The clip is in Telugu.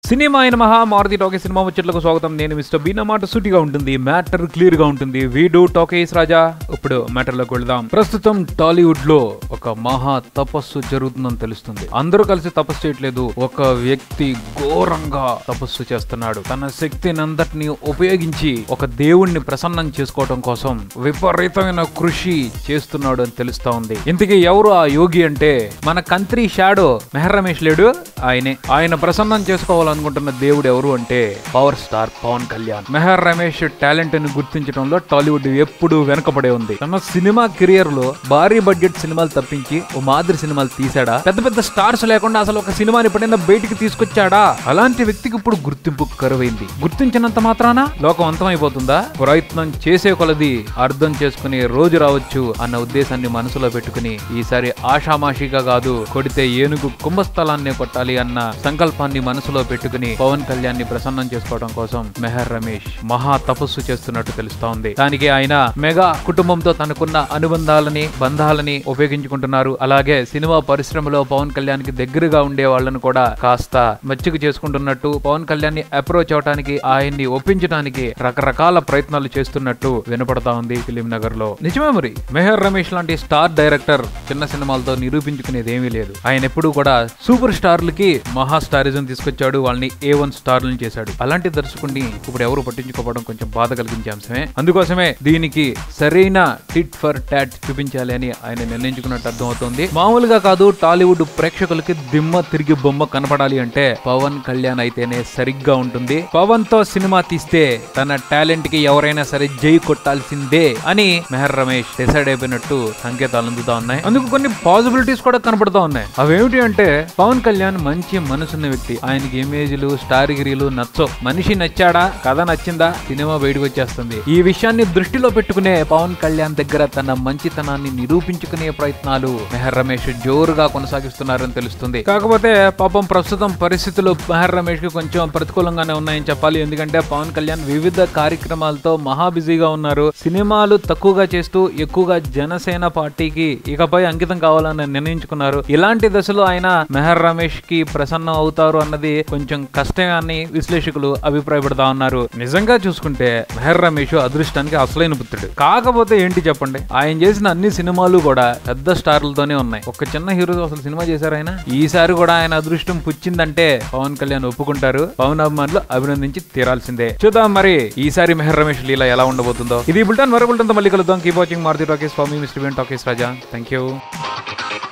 సినిమా అయిన మహా మారుతి టాకీ సినిమా ముచ్చట్లకు స్వాగతం నేను మిస్టర్ బీనా మాట సూటిగా ఉంటుంది మ్యాటర్ క్లియర్ గా ఉంటుంది వీడు టాకీస్ రాజా ఇప్పుడు మ్యాటర్ లోకి వెళ్దాం ప్రస్తుతం టాలీవుడ్ లో ఒక మహా తపస్సు జరుగుతుందని తెలుస్తుంది అందరూ కలిసి తపస్సు చేయట్లేదు ఒక వ్యక్తి ఘోరంగా తపస్సు చేస్తున్నాడు తన శక్తిని అంతటిని ఉపయోగించి ఒక దేవుణ్ణి ప్రసన్నం చేసుకోవడం కోసం విపరీతమైన కృషి చేస్తున్నాడు అని తెలుస్తా ఉంది ఇంతకీ ఎవరు ఆ యోగి అంటే మన కంత్రి షాడో మెహర్ రమేష్ లేడు ఆయనే ఆయన ప్రసన్నం చేసుకోవాలనుకుంటున్న దేవుడు ఎవరు అంటే power star Pawan Kalyan Meher Ramesh talent ని గుర్తించడంలో టాలీవుడ్ ఎప్పుడూ వెనకబడే ఉంది తన సినిమా కెరియర్ లో భారీ బడ్జెట్ సినిమాలు తప్పించి ఓ మాదిరి సినిమాలు తీసాడా పెద్ద పెద్ద స్టార్స్ లేకుండా అసలు ఒక సినిమాని ఎప్పుడైనా బయటికి తీసుకొచ్చాడా అలాంటి వ్యక్తికి ఇప్పుడు గుర్తింపు కరువైంది గుర్తించినంత మాత్రాన లోకం అంతమైపోతుందా ప్రయత్నం చేసే కొలది అర్థం చేసుకునే రోజు రావచ్చు అన్న ఉద్దేశాన్ని మనసులో పెట్టుకుని ఈసారి ఆషామాషిగా కాదు కొడితే ఏనుగు కుంభస్థలాన్ని కొట్టాలి అన్న సంకల్పాన్ని మనసులో పెట్టుకుని పవన్ కళ్యాణ్ ని ప్రసన్నం చేసుకోవడం కోసం మెహర్ రమేష్ మహా తపస్సు చేస్తున్నట్టు తెలుస్తా ఉంది దానికి ఆయన మెగా కుటుంబంతో తనకున్న అనుబంధాలని బంధాలని ఉపయోగించుకుంటున్నారు అలాగే సినిమా పరిశ్రమలో పవన్ కళ్యాణ్ కి దగ్గరగా ఉండే వాళ్ళను కూడా కాస్త మచ్చిక చేసుకుంటున్నట్టు పవన్ కళ్యాణ్ ని అప్రోచ్ అవడానికి ఆయన్ని ఒప్పించడానికి రకరకాల ప్రయత్నాలు చేస్తున్నట్టు వినపడతా ఉంది ఫిలిం నగర్ లో నిజమే మరి మెహర్ రమేష్ లాంటి స్టార్ డైరెక్టర్ చిన్న సినిమాలతో నిరూపించుకునేది ఏమీ లేదు ఆయన ఎప్పుడు కూడా సూపర్ స్టార్లకి మహా స్టారిజం తీసుకొచ్చాడు వాళ్ళని ఏ వన్ స్టార్లను చేశాడు అలాంటి దర్శకుడిని ఇప్పుడు ఎవరు పట్టించుకోవడం కొంచెం బాధ కలిగించే అంశమే అందుకోసమే దీనికి సరైన టిట్ ఫర్ టాట్ చూపించాలి అని ఆయన నిర్ణయించుకున్నట్టు అర్థమవుతోంది మామూలుగా కాదు టాలీవుడ్ ప్రేక్షకులకి దిమ్మ తిరిగి బొమ్మ కనపడాలి అంటే పవన్ కళ్యాణ్ అయితేనే సరిగ్గా ఉంటుంది పవన్ తో సినిమా తీస్తే తన టాలెంట్ కి ఎవరైనా సరే జై కొట్టాల్సిందే అని మెహర్ రమేష్ డిసైడ్ అయిపోయినట్టు సంకేతాలు అందుతా ఉన్నాయి అందుకు కొన్ని పాసిబిలిటీస్ కూడా కనపడుతూ ఉన్నాయి అవేమిటి అంటే పవన్ కళ్యాణ్ మంచి మనసున్న వ్యక్తి ఆయనకి ఇమేజ్లు స్టార్ గిరీలు నచ్చో మనిషి నచ్చాడా కథ నచ్చిందా సినిమా బయటకు వచ్చేస్తుంది ఈ విషయాన్ని దృష్టిలో పెట్టుకునే పవన్ కళ్యాణ్ దగ్గర తన మంచితనాన్ని నిరూపించుకునే ప్రయత్నాలు మెహర్ రమేష్ జోరుగా కొనసాగిస్తున్నారని తెలుస్తుంది కాకపోతే పాపం ప్రస్తుతం పరిస్థితులు మెహర్ రమేష్ కి కొంచెం ప్రతికూలంగానే ఉన్నాయని చెప్పాలి ఎందుకంటే పవన్ కళ్యాణ్ వివిధ కార్యక్రమాలతో మహా బిజీగా ఉన్నారు సినిమాలు తక్కువగా చేస్తూ ఎక్కువగా జనసేన పార్టీకి ఇకపై అంకితం కావాలని నిర్ణయించుకున్నారు ఇలాంటి దశలో ఆయన మెహర్ రమేష్ కి ప్రసన్నం అవుతారు అన్నది కొంచెం కష్టమే అని విశ్లేషకులు అభిప్రాయపడతా ఉన్నారు నిజంగా చూసుకుంటే మెహర్ రమేష్ అదృష్టానికి అసలైన పుత్రుడు కాకపోతే ఏంటి చెప్పండి ఆయన చేసిన అన్ని సినిమాలు కూడా పెద్ద స్టార్లతోనే ఉన్నాయి ఒక చిన్న హీరో అసలు సినిమా చేశారు ఆయన ఈసారి కూడా ఆయన అదృష్టం పుచ్చిందంటే పవన్ కళ్యాణ్ ఒప్పుకుంటారు పవన్ అభిమానులు అభినందించి తీరాల్సిందే చూద్దాం మరి ఈసారి మెహర్ రమేష్ లీల ఎలా ఉండబోతుందో ఇది బుల్టన్ మరో బుల్టన్ తో మళ్ళీ కలుద్దాం keep watching Maruthi talkies Swamy mister talkies Raja thank you